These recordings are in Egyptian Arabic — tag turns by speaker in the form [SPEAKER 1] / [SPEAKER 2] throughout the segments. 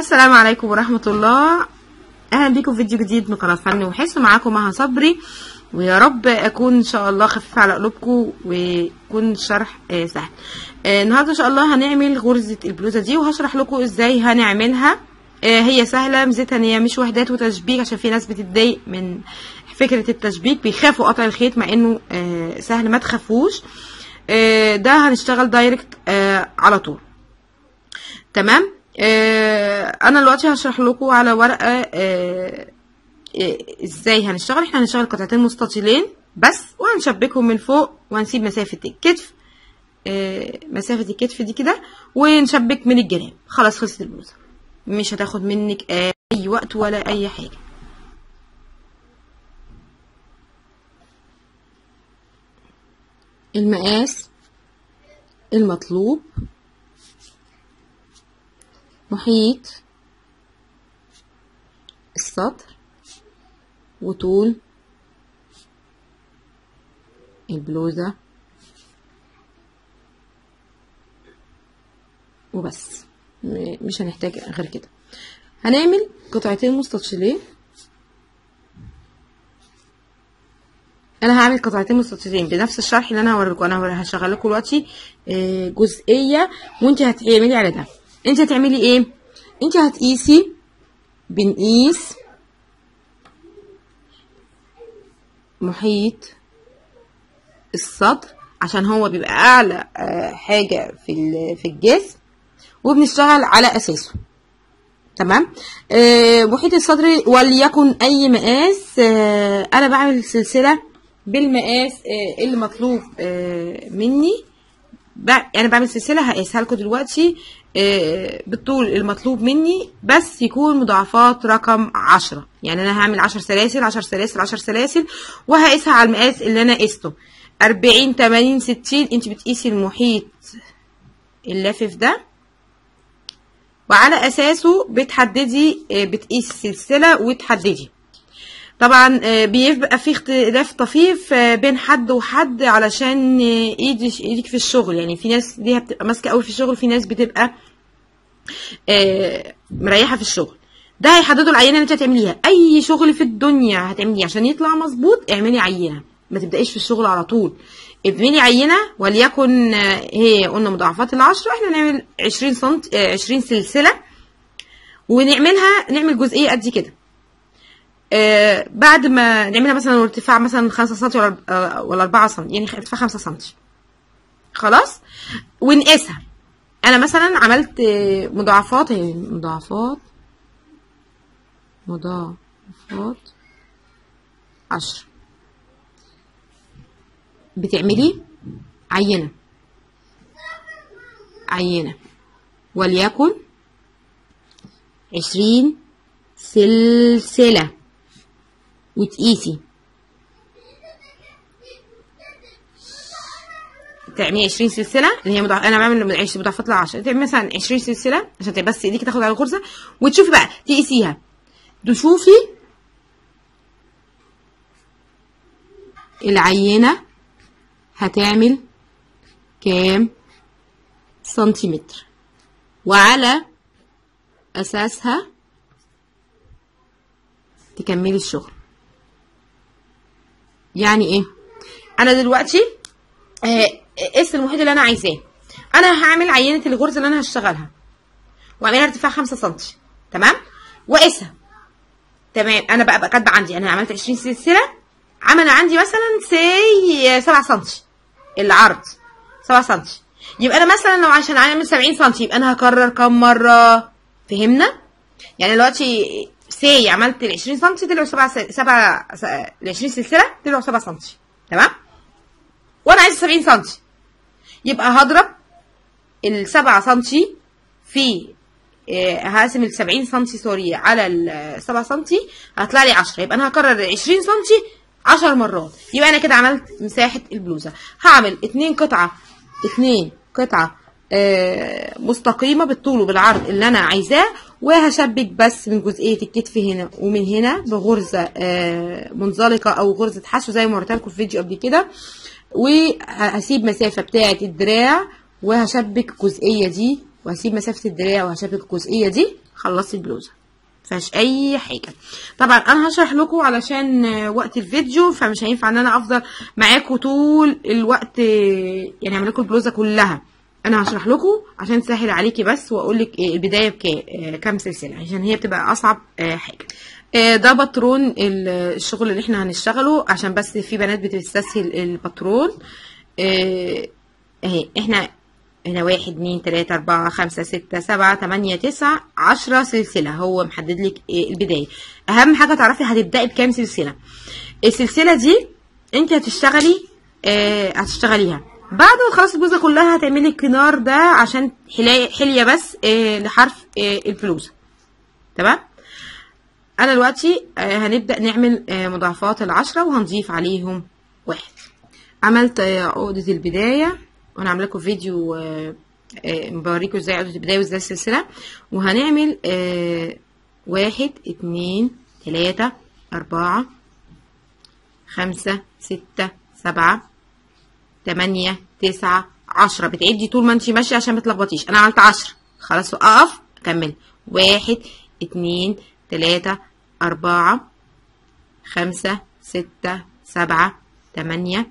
[SPEAKER 1] السلام عليكم ورحمة الله أهلا بيكم في فيديو جديد من قناة فن وحس معاكم مها صبري ويا رب أكون إن شاء الله خفيف على قلوبكم ويكون الشرح آه سهل آه النهاردة إن شاء الله هنعمل غرزة البلوزة دي وهشرح لكم إزاي هنعملها آه هي سهلة ميزتها إن هي مش وحدات وتشبيك عشان في ناس بتتضايق من فكرة التشبيك بيخافوا قطع الخيط مع إنه آه سهل ما تخافوش آه ده هنشتغل دايركت آه على طول تمام آه انا دلوقتي هشرح لكم على ورقه آه آه ازاي هنشتغل احنا هنشتغل قطعتين مستطيلين بس وهنشبكهم من فوق وهنسيب مسافه الكتف آه مسافه الكتف دي كده ونشبك من الجناب خلاص خلصت البلوزه مش هتاخد منك اي وقت ولا اي حاجه المقاس المطلوب محيط السطر وطول البلوزة وبس مش هنحتاج غير كده هنعمل قطعتين مستطيلين انا هعمل قطعتين مستطيلين بنفس الشرح اللي انا هوريكم انا هشغل لكم دلوقتي جزئيه وانت هتعملي على ده انت هتعملي ايه انت هتقيسي بنقيس محيط الصدر عشان هو بيبقى اعلى حاجه في في الجسم وبنشتغل على اساسه تمام آه محيط الصدر وليكن اي مقاس آه انا بعمل سلسله بالمقاس آه اللي مطلوب آه مني انا بعمل سلسله هقيسها لكم دلوقتي بالطول المطلوب مني بس يكون مضاعفات رقم عشرة يعني انا هعمل عشر سلاسل عشر سلاسل عشر سلاسل وهقيسها على المقاس اللي انا قسته اربعين تمانين ستين انت بتقيسي المحيط اللافف ده وعلى اساسه بتحددي بتقيسي السلسله وتحددي طبعا بيبقى في اختلاف طفيف بين حد وحد علشان ايدك ايدك في الشغل يعني في ناس ليها بتبقى ماسكه قوي في الشغل في ناس بتبقى مريحه في الشغل ده هيحددوا العينه اللي انت هتعمليها اي شغل في الدنيا هتعمليه عشان يطلع مظبوط اعملي عينه ما تبدايش في الشغل على طول اعملي عينه وليكن هي قلنا مضاعفات العشرة احنا نعمل 20 سم 20 سلسله ونعملها نعمل جزئيه قد كده آه بعد ما نعملها مثلا ارتفاع مثلا 5 سم ولا آه ولا 4 سم يعني ارتفاع 5 سم خلاص ونقيسها انا مثلا عملت مضاعفات هي مضاعفات مضاعفات 10 بتعملي عينه عينه وليكن 20 سلسله وتقيسي تعملي 20 سلسله اللي هي مضاعف انا بعمل مضاعفات ل 10 تعملي مثلا 20 سلسله عشان تبقى بس ايديكي تاخد على الغرزه وتشوفي بقى تقيسيها تشوفي العينه هتعمل كام سنتيمتر وعلى اساسها تكملي الشغل يعني ايه انا دلوقتي قست المحيط اللي انا عايزاه انا هعمل عينه الغرزه اللي انا هشتغلها واعملها ارتفاع 5 سم تمام واقيسها تمام انا بقى كاتبه عندي انا عملت 20 سلسله عمل عندي مثلا سي 7 سم العرض 7 سم يبقى انا مثلا لو عشان اعمل 70 سم يبقى انا هكرر كم مره فهمنا يعني دلوقتي سي عملت ال 20 سم طلعوا 7 7 ال 20 سلسله طلعوا 7 سم تمام وانا عايزه 70 سم يبقى هضرب ال 7 سم في هقسم ال 70 سم سوري على ال 7 سم هطلع لي 10 يبقى انا هكرر ال 20 سم 10 مرات يبقى انا كده عملت مساحه البلوزه هعمل اتنين قطعه اتنين قطعه مستقيمه بالطول وبالعرض اللي انا عايزاه وهشبك بس من جزئيه الكتف هنا ومن هنا بغرزه منزلقه او غرزه حشو زي ما وريتها لكم في فيديو قبل كده وهسيب مسافه بتاعه الدراع وهشبك الجزئيه دي وهسيب مسافه الدراع وهشبك الجزئيه دي خلصت البلوزه مفيهاش اي حاجه طبعا انا هشرح لكم علشان آه، وقت الفيديو فمش هينفع ان انا افضل معاكم طول الوقت آه، يعني اعمل لكم البلوزه كلها انا هشرح لكم عشان تسهل عليكي بس واقول لك إيه البدايه بكام سلسله عشان هي بتبقى اصعب آه، حاجه آه، ده باترون ال- الشغل اللي احنا هنشتغله عشان بس في بنات بتستسهل الباترون آه، اهي احنا هنا واحد اتنين تلاتة أربعة خمسة ستة سبعة تمانية تسعة عشرة سلسلة هو محدد لك إيه البداية أهم حاجة تعرفي هتبدأي بكام سلسلة السلسلة دي انت هتشتغلي آه هتشتغليها بعد ما تخلصي البلوزة كلها هتعملي الكنار ده عشان حلاية حلية بس آه لحرف آه البلوزة تمام انا دلوقتي آه هنبدأ نعمل آه مضاعفات العشرة وهنضيف عليهم واحد عملت آه، عقدة البداية وانا عامله لكم فيديو آه، آه، بوريكم ازاي عقدة البداية وازاي السلسلة وهنعمل آه، واحد اتنين تلاتة اربعة خمسة ستة سبعة تمانية تسعة عشرة بتعدي طول ما انتي ماشية عشان متلخبطيش انا عملت عشرة خلاص اقف اكمل واحد اتنين تلاتة اربعة خمسة ستة سبعة تمانية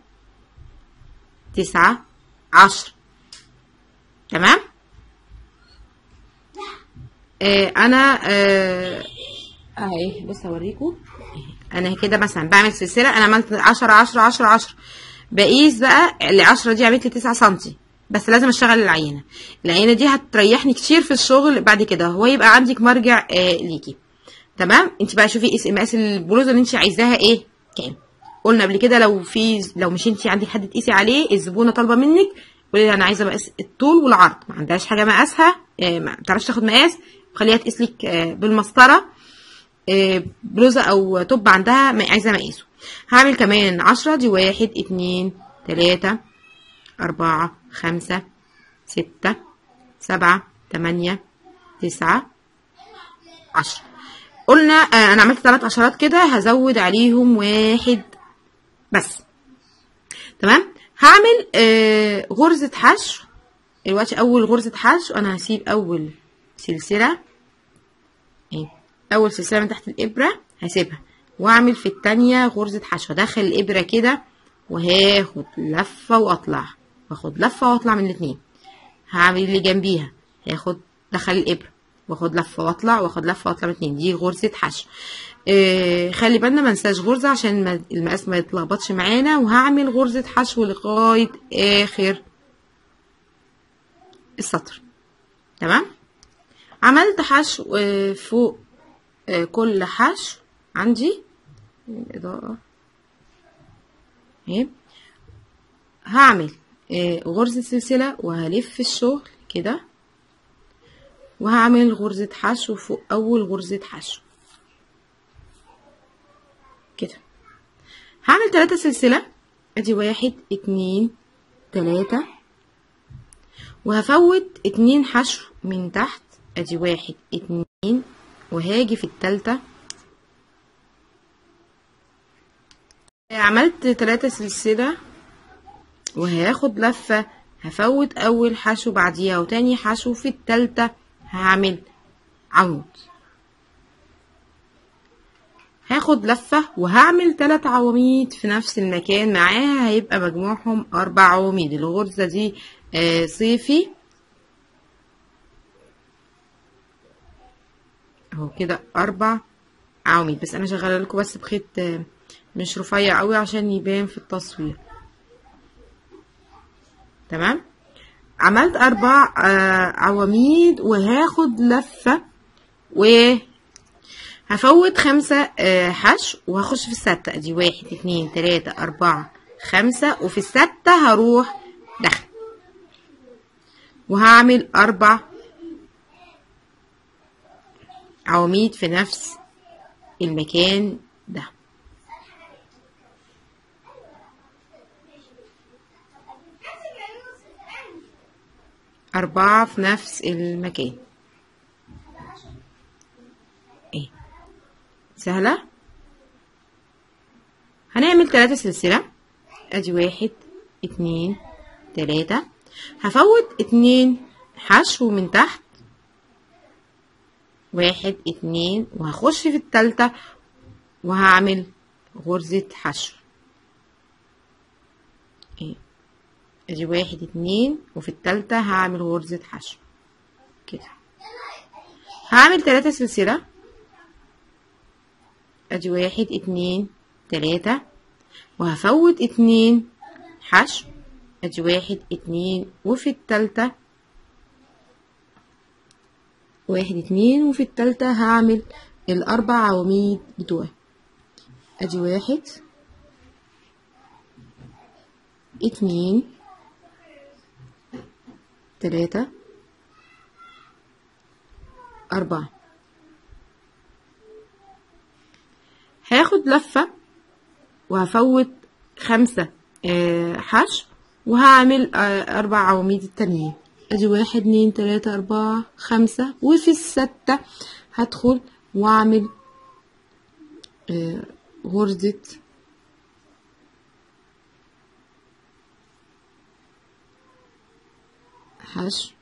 [SPEAKER 1] تسعة عشر تمام آه انا آه اهي بس اوريكم انا كده مثلا بعمل سلسله انا عملت 10 10 10 10 بقيس بقى ال 10 دي عملت لي 9 سم بس لازم اشتغل العينه العينه دي هتريحني كتير في الشغل بعد كده هو يبقى عندك مرجع آه ليكي تمام انت بقى شوفي قيس مقاس البلوزه اللي انت عايزاها ايه كام قلنا قبل كده لو في لو مش انت عندك حد تقيسي عليه الزبونه طالبه منك قولي لها انا عايزه مقاس الطول والعرض ما عندهاش حاجه مقاسها آه، ما بتعرفش تاخد مقاس خليها تقيس لك آه، بالمسطره آه، بلوزه او توب عندها ما- عايزه مقاسه هعمل كمان عشرة دي واحد اتنين تلاتة أربعة خمسة ستة سبعة تمانية تسعة عشرة قلنا آه، انا عملت ثلاث عشرات كده هزود عليهم واحد بس تمام هعمل آه غرزة حشو دلوقتي اول غرزة حشو انا هسيب اول سلسلة ايه اول سلسلة من تحت الابرة هسيبها واعمل في التانية غرزة حشو ادخل الابرة كده وهاخد لفة واطلع واخد لفة واطلع من الاتنين هعمل اللي جنبيها هاخد دخل الابره واخد لفه واطلع واخد لفه واطلع من اتنين دي غرزه حشو آه خلي بالنا ما ننساش غرزه عشان ما- المقاس ما يتلخبطش معانا وهعمل غرزه حشو لغايه اخر السطر تمام عملت حشو آه، فوق آه، كل حشو عندي الاضاءه اهي هعمل آه، غرزة سلسلة وهلف الشغل كده وهعمل غرزة حشو فوق أول غرزة حشو كده هعمل تلاتة سلسلة ادي واحد اتنين تلاتة وهفوت اتنين حشو من تحت ادي واحد اتنين وهاجي في التالتة عملت تلاتة سلسلة وهاخد لفة هفوت أول حشو بعديها وتاني حشو في التالتة هعمل عمود هاخد لفة وهعمل تلات عواميد في نفس المكان معاها هيبقى مجموعهم أربع عواميد الغرزة دي آه صيفي اهو كده أربع عواميد بس أنا شغالة لكم بس بخيط آه مش رفيع قوي عشان يبان في التصوير تمام عملت اربع آه عواميد وهاخد لفة وهفوت خمسة آه حشو وهخش في الستة ادي واحد اتنين تلاتة اربعة خمسة وفي الستة هروح دخل وهعمل اربع عواميد في نفس المكان ده أربعة في نفس المكان ايه سهلة هنعمل تلاتة سلسلة ادي واحد اتنين تلاتة هفوت اتنين حشو من تحت واحد اتنين وهخش في التالتة وهعمل غرزة حشو ايه ادي واحد اتنين وفي التالتة هعمل غرزة حشو كده هعمل تلاتة سلسلة ادي واحد اتنين تلاتة وهفوت اتنين حشو ادي واحد اتنين وفي التالتة واحد اتنين وفي التالتة هعمل الأربع عواميد بتوعي ادي واحد اتنين تلاتة أربعة هاخد لفة وهفوت خمسة آه، حشو وهعمل آه، أربع عواميد التانيين ادي واحد اتنين تلاتة أربعة خمسة وفي الستة هدخل وأعمل آه، غرزة حشو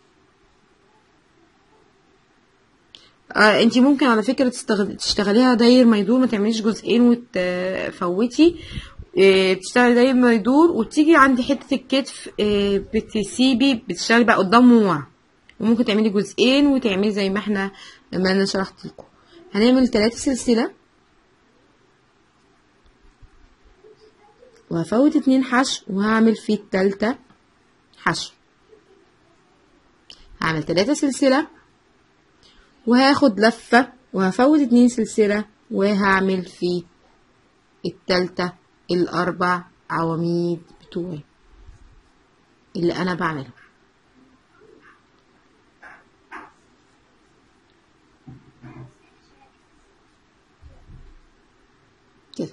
[SPEAKER 1] آه انتي ممكن على فكرة تستغل... تشتغليها داير ما يدور ما تعمليش جزئين وتفوتي آه بتشتغلي داير ما يدور وتيجي عند حتة الكتف آه بتسيبي بتشتغلي بقى قدام وورا وممكن تعملي جزئين وتعملي زي ما احنا لما انا شرحت لكم هنعمل تلاتة سلسلة وهفوت اتنين حشو وهعمل في التالتة حشو هعمل تلاتة سلسلة وهاخد لفة وهفوت اتنين سلسلة وهعمل في التالتة الأربع عواميد بتوعي اللي أنا بعملهم كده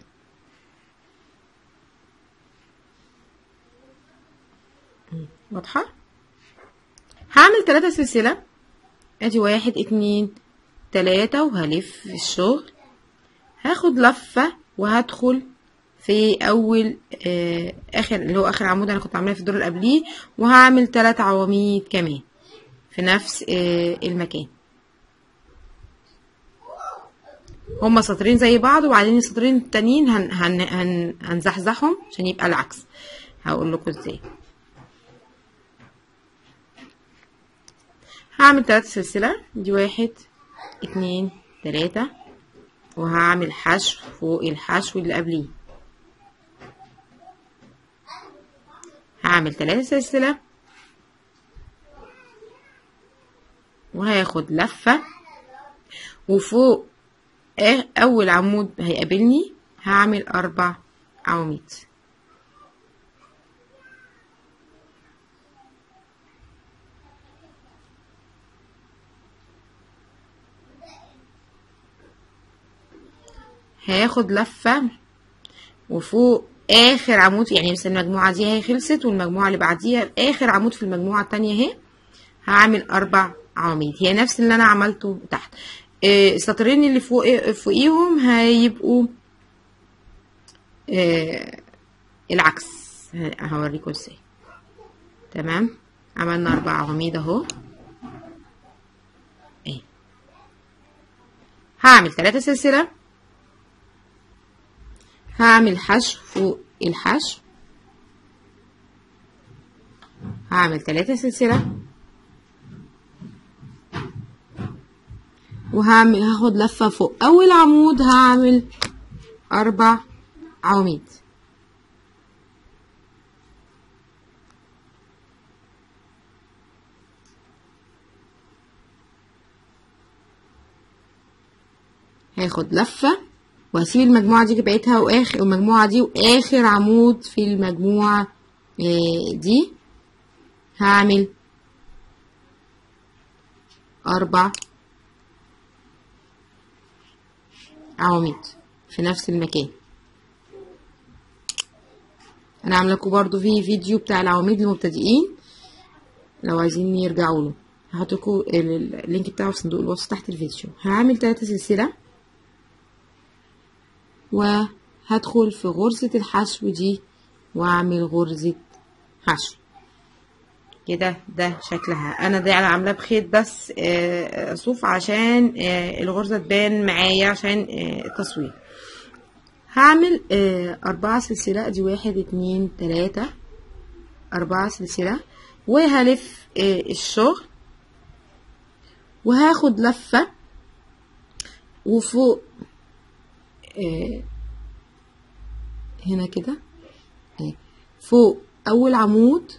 [SPEAKER 1] واضحة هعمل تلاتة سلسلة ادي واحد اتنين تلاتة وهلف في الشغل هاخد لفة وهدخل في اول آه اخر اللي هو اخر عمود انا كنت عاملاه في الدور اللي قبليه وهعمل تلات عواميد كمان في نفس آه المكان هما سطرين زي بعض وبعدين السطرين التانيين هن هن هن هنزحزحهم عشان يبقى العكس هقول لكم ازاي هعمل تلاتة سلسلة دي واحد اتنين تلاتة وهعمل حشو فوق الحشو اللي قبليه هعمل تلاتة سلسلة وهاخد لفة وفوق أول عمود هيقابلني هعمل أربع عواميد هاخد لفة وفوق اخر عمود يعني مثلا المجموعة دي اهي خلصت والمجموعة اللي بعديها اخر عمود في المجموعة التانية اهي هعمل اربع عواميد هي نفس اللي انا عملته تحت آه السطرين اللي فوق فوقيهم هيبقوا آه العكس هوريكم ازاي تمام عملنا اربع عواميد اهو ايه هعمل ثلاثة سلسلة هعمل حشو فوق الحشو هعمل تلاتة سلسلة وهعمل هاخد لفة فوق أول عمود هعمل أربع عواميد هاخد لفة وهسيب المجموعة دي بقيتها واخر المجموعة دي واخر عمود في المجموعة دي هعمل اربع عواميد في نفس المكان انا عامله لكم برضو في فيديو بتاع العواميد للمبتدئين لو عايزين يرجعوا له هحط لكم اللينك بتاعه في صندوق الوصف تحت الفيديو هعمل تلاتة سلسله وهدخل في غرزة الحشو دي واعمل غرزة حشو كده ده شكلها انا دي عاملاه بخيط بس آه، صوف عشان آه، الغرزة تبان معايا عشان آه، التصوير هعمل آه، أربعة سلسلة دي واحد اتنين تلاتة أربعة سلسلة وهلف آه، الشغل وهاخد لفة وفوق آه، هنا كده آه، فوق أول عمود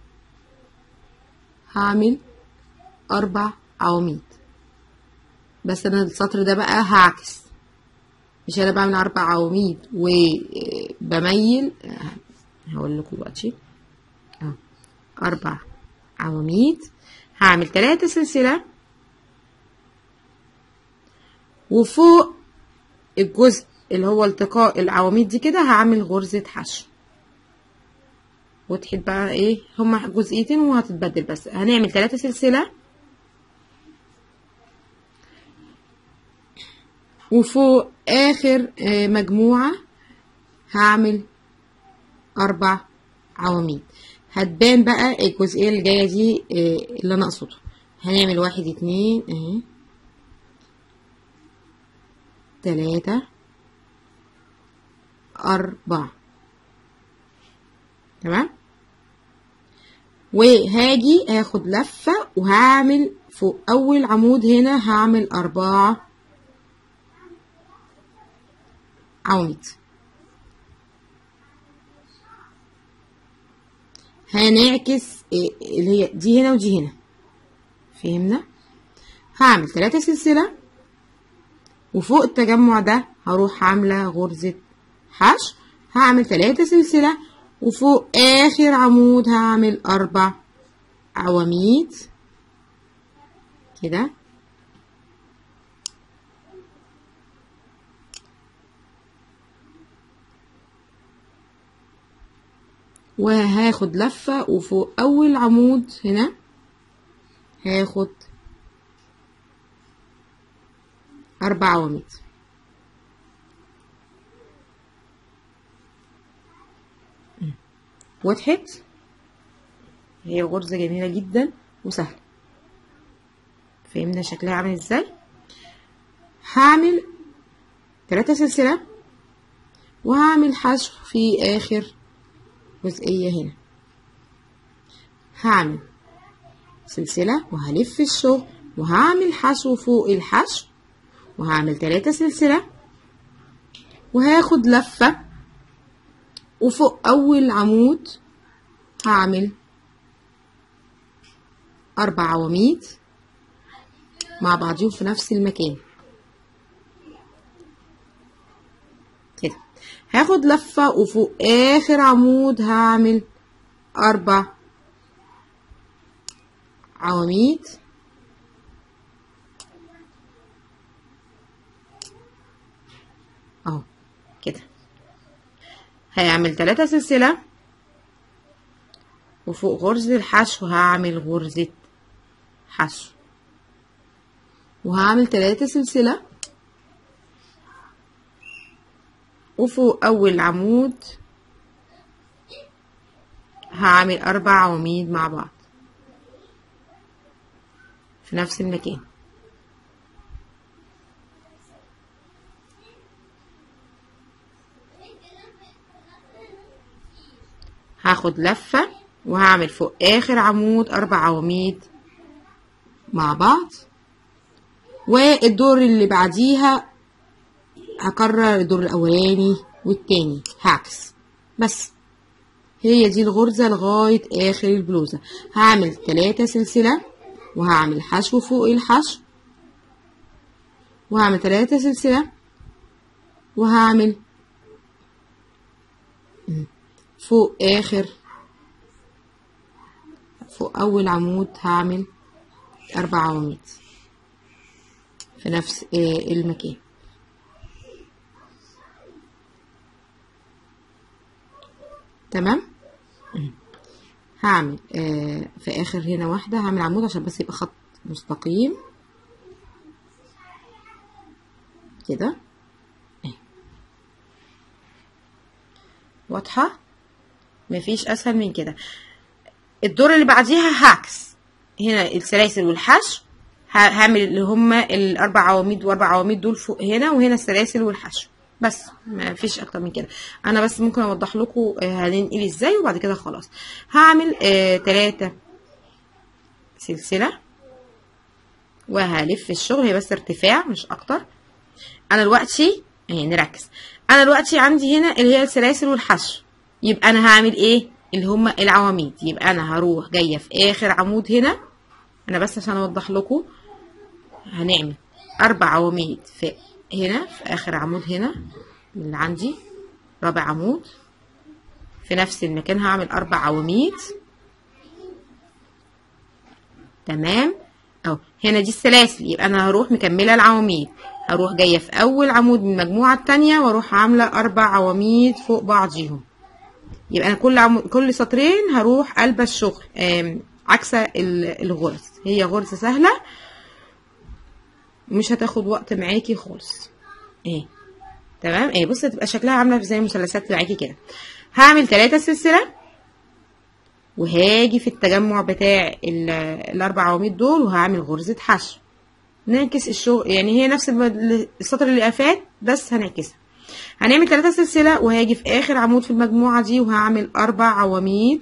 [SPEAKER 1] هعمل أربع عواميد بس أنا السطر ده بقى هعكس مش أنا بعمل أربع عواميد وبميل هقول لكم دلوقتي أهو أربع عواميد هعمل تلاتة سلسلة وفوق الجزء اللي هو التقاء العواميد دي كده هعمل غرزة حشو وتحت بقى ايه هما جزئيتين وهتتبدل بس هنعمل تلاتة سلسلة وفوق اخر آه، مجموعة هعمل اربع عواميد هتبان بقى الجزئية اللي جاية دي آه، اللي انا اقصده هنعمل واحد اتنين اهي تلاتة أربعة تمام وهاجي هاخد لفة وهعمل فوق أول عمود هنا هعمل أربعة عواميد هنعكس إيه اللي هي دي هنا ودي هنا فهمنا هعمل تلاتة سلسلة وفوق التجمع ده هروح عاملة غرزة حشو هعمل تلاتة سلسلة وفوق آخر عمود هعمل أربع عواميد كده وهاخد لفة وفوق أول عمود هنا هاخد أربع عواميد وضحت هي غرزة جميلة جدا وسهلة فهمنا شكلها عامل ازاي هعمل تلاتة سلسلة وهعمل حشو في آخر جزئية هنا هعمل سلسلة وهلف الشغل وهعمل حشو فوق الحشو وهعمل تلاتة سلسلة وهاخد لفة وفوق أول عمود هعمل أربع عواميد مع بعضهم في نفس المكان كده هاخد لفة وفوق آخر عمود هعمل أربع عواميد اهو كده هيعمل تلاتة سلسلة وفوق غرزة الحشو هعمل غرزة حشو وهعمل تلاتة سلسلة وفوق أول عمود هعمل أربع عواميد مع بعض في نفس المكان هاخد لفة وهعمل فوق آخر عمود أربع عواميد مع بعض والدور اللي بعديها هكرر الدور الأولاني والتاني هعكس بس هي دي الغرزة لغاية آخر البلوزة هعمل تلاتة سلسلة وهعمل حشو فوق الحشو وهعمل تلاتة سلسلة وهعمل فوق آخر فوق أول عمود هعمل أربع عواميد في نفس آه، المكان تمام مم. هعمل آه، في آخر هنا واحدة هعمل عمود عشان بس يبقى خط مستقيم كده اهي. واضحة مفيش اسهل من كده الدور اللي بعديها هعكس هنا السلاسل والحشو ه- هعمل اللي هما الاربع عواميد واربع عواميد دول فوق هنا وهنا السلاسل والحشو بس ما فيش اكتر من كده انا بس ممكن اوضح لكم آه، هننقل ازاي وبعد كده خلاص هعمل آه تلاتة سلسلة وهلف الشغل هي بس ارتفاع مش اكتر انا دلوقتي يعني نركز انا دلوقتي عندي هنا اللي هي السلاسل والحشو يبقى انا هعمل ايه اللي هما العواميد يبقى انا هروح جايه في اخر عمود هنا انا بس عشان اوضح لكم هنعمل اربع عواميد في هنا في اخر عمود هنا اللي عندي رابع عمود في نفس المكان هعمل اربع عواميد تمام اهو هنا دي السلاسل يبقى انا هروح مكمله العواميد هروح جايه في اول عمود من المجموعه التانية واروح عامله اربع عواميد فوق بعضيهم يبقى انا كل عمود كل سطرين هروح قلب الشغل آم، عكس ال- الغرز هي غرزه سهله مش هتاخد وقت معاكي خالص ايه تمام ايه بصي هتبقى شكلها عامله زي المثلثات معاكي كده هعمل ثلاثة سلسله وهاجي في التجمع بتاع ال- الاربع عواميد دول وهعمل غرزه حشو نعكس الشغل يعني هي نفس الم- السطر اللي فات بس هنعكسها هنعمل ثلاثة سلسلة وهاجي في آخر عمود في المجموعة دي وهعمل أربع عواميد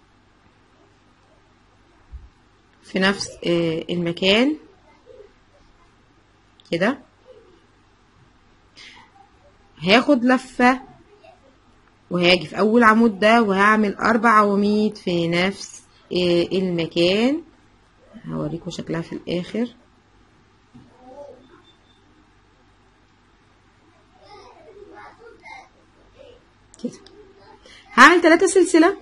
[SPEAKER 1] في نفس آه، المكان كده هاخد لفة وهاجي في أول عمود ده وهعمل أربع عواميد في نفس آه، المكان هوريكم شكلها في الآخر كده هعمل ثلاثة سلسلة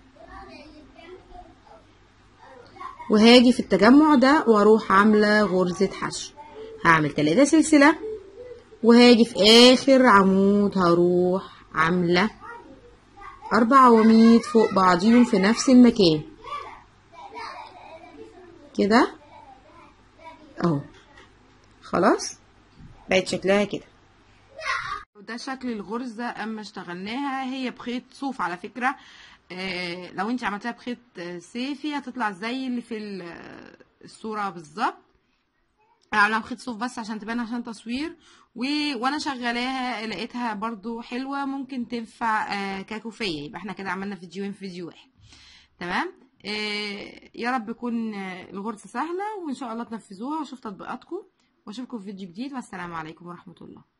[SPEAKER 1] وهاجي في التجمع ده واروح عاملة غرزة حشو هعمل ثلاثة سلسلة وهاجي في اخر عمود هروح عاملة اربع عواميد فوق بعضيهم في نفس المكان كده اهو خلاص بقت شكلها كده ده شكل الغرزة اما اشتغلناها هي بخيط صوف على فكرة آه لو انت عملتها بخيط آه، صيفي هتطلع زي اللي في ال- آه، الصورة بالظبط انا عاملاها بخيط صوف بس عشان تبان عشان تصوير و... وانا شغلاها لقيتها برضو حلوة ممكن تنفع آه ككوفية يبقى احنا كده عملنا فيديوين في فيديو واحد تمام آه يا رب يكون آه، الغرزة سهلة وان شاء الله تنفذوها واشوف تطبيقاتكم واشوفكم في فيديو جديد والسلام عليكم ورحمة الله